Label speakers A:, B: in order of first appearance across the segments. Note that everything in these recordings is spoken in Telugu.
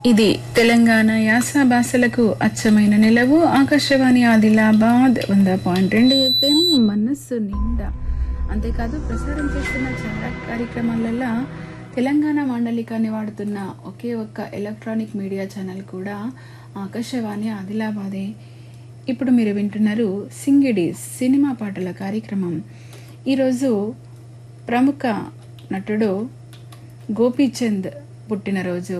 A: ఇది తెలంగాణ యాస భాషలకు అచ్చమైన నిలవు ఆకాశవాణి ఆదిలాబాద్ వంద పాయింట్ రెండు ఎఫ్ఎం మనస్సు నిండా అంతేకాదు ప్రసారం చేస్తున్న చాలా కార్యక్రమాలలో తెలంగాణ మాండలికాన్ని వాడుతున్న ఒకే ఒక్క ఎలక్ట్రానిక్ మీడియా ఛానల్ కూడా ఆకాశవాణి ఆదిలాబాదే ఇప్పుడు మీరు వింటున్నారు సింగిడి సినిమా పాటల కార్యక్రమం ఈరోజు ప్రముఖ నటుడు గోపీచంద్ పుట్టినరోజు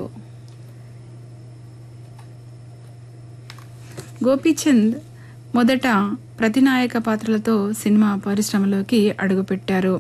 A: గోపీచంద్ మొదట ప్రతినాయక పాత్రలతో సినిమా పరిశ్రమలోకి అడుగుపెట్టారు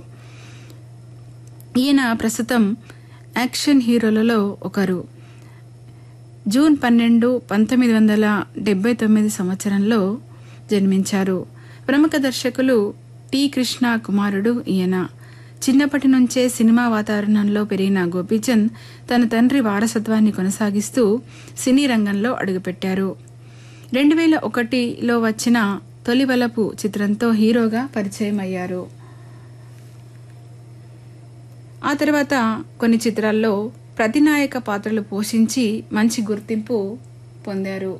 A: ఈయన ప్రస్తుతం యాక్షన్ హీరోలలో ఒకరు జూన్ పన్నెండు పంతొమ్మిది వందల డెబ్బై తొమ్మిది సంవత్సరంలో జన్మించారు ప్రముఖ దర్శకులు టి కృష్ణ కుమారుడు ఈయన చిన్నప్పటి నుంచే సినిమా వాతావరణంలో పెరిగిన గోపీచంద్ తన తండ్రి వారసత్వాన్ని కొనసాగిస్తూ సినీ రంగంలో అడుగుపెట్టారు రెండు వేల ఒకటిలో వచ్చిన తొలివలపు చిత్రంతో హీరోగా పరిచయం అయ్యారు ఆ తర్వాత కొన్ని చిత్రాల్లో ప్రతినాయక పాత్రలు పోషించి మంచి గుర్తింపు పొందారు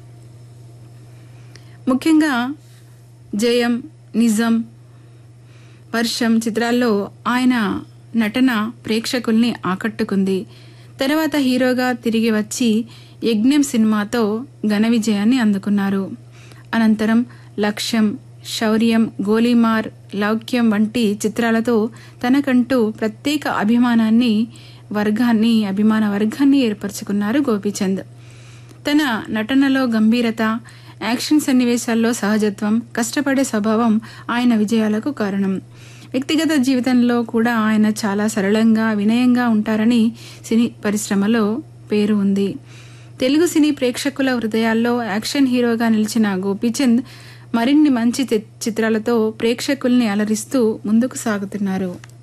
A: ముఖ్యంగా జయం నిజం వర్షం చిత్రాల్లో ఆయన నటన ప్రేక్షకుల్ని ఆకట్టుకుంది తర్వాత హీరోగా తిరిగి వచ్చి యజ్ఞం సినిమాతో ఘన విజయాన్ని అందుకున్నారు అనంతరం లక్ష్యం శౌర్యం గోలీమార్ లౌక్యం వంటి చిత్రాలతో తనకంటూ ప్రత్యేక అభిమానాన్ని వర్గాన్ని అభిమాన వర్గాన్ని ఏర్పరచుకున్నారు గోపీచంద్ తన నటనలో గంభీరత యాక్షన్ సన్నివేశాల్లో సహజత్వం కష్టపడే స్వభావం ఆయన విజయాలకు కారణం వ్యక్తిగత జీవితంలో కూడా ఆయన చాలా సరళంగా వినయంగా ఉంటారని సినీ పరిశ్రమలో పేరు ఉంది తెలుగు సినీ ప్రేక్షకుల హృదయాల్లో యాక్షన్ హీరోగా నిలిచిన గోపీచంద్ మరిన్ని మంచి చి- చిత్రాలతో ప్రేక్షకుల్ని అలరిస్తూ ముందుకు సాగుతున్నారు